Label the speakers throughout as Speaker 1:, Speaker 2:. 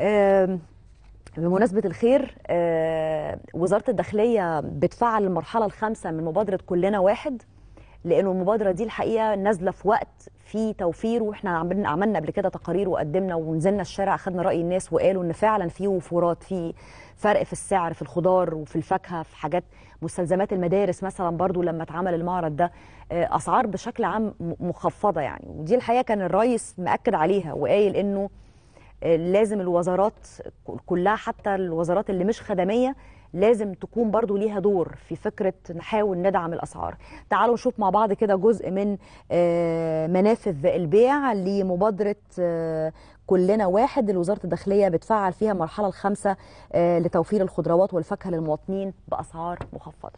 Speaker 1: آم، بمناسبة الخير آه، وزارة الداخلية بتفعل المرحلة الخامسة من مبادرة كلنا واحد لأنه المبادرة دي الحقيقة نازلة في وقت في توفير واحنا عملنا عملنا قبل كده تقارير وقدمنا ونزلنا الشارع خدنا رأي الناس وقالوا إن فعلا في وفورات في فرق في السعر في الخضار وفي الفاكهة في حاجات مستلزمات المدارس مثلا برضو لما اتعمل المعرض ده آه، أسعار بشكل عام م- مخفضة يعني ودي الحقيقة كان الرئيس مأكد عليها وقايل إنه لازم الوزارات كلها حتى الوزارات اللي مش خدميه لازم تكون برضو ليها دور في فكره نحاول ندعم الاسعار تعالوا نشوف مع بعض كده جزء من آه، منافذ البيع لمبادره آه، كلنا واحد اللي وزاره الداخليه بتفعل فيها المرحله الخامسه آه، لتوفير الخضروات والفاكهه للمواطنين باسعار مخفضه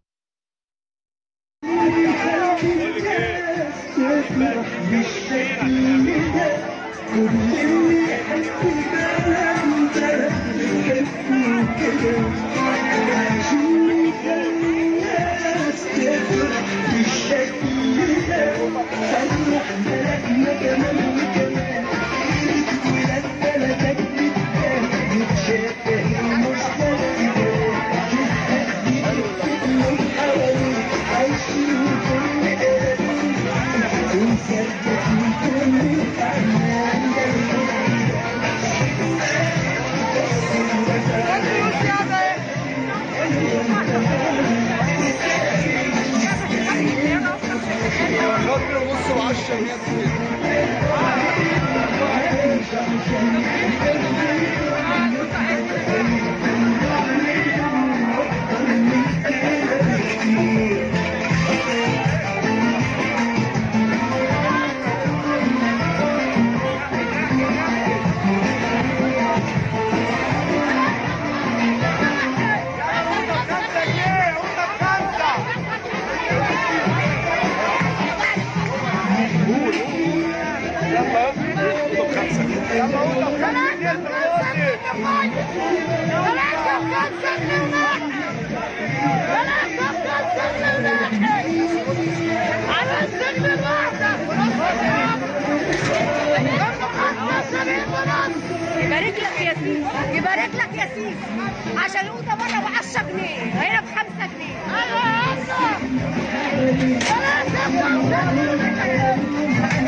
Speaker 2: يبارك لك يا سيدي يبارك لك يا سيدي عشان الأوضة بره ب 10 جنيه هنا ب 5 جنيه ايوه يا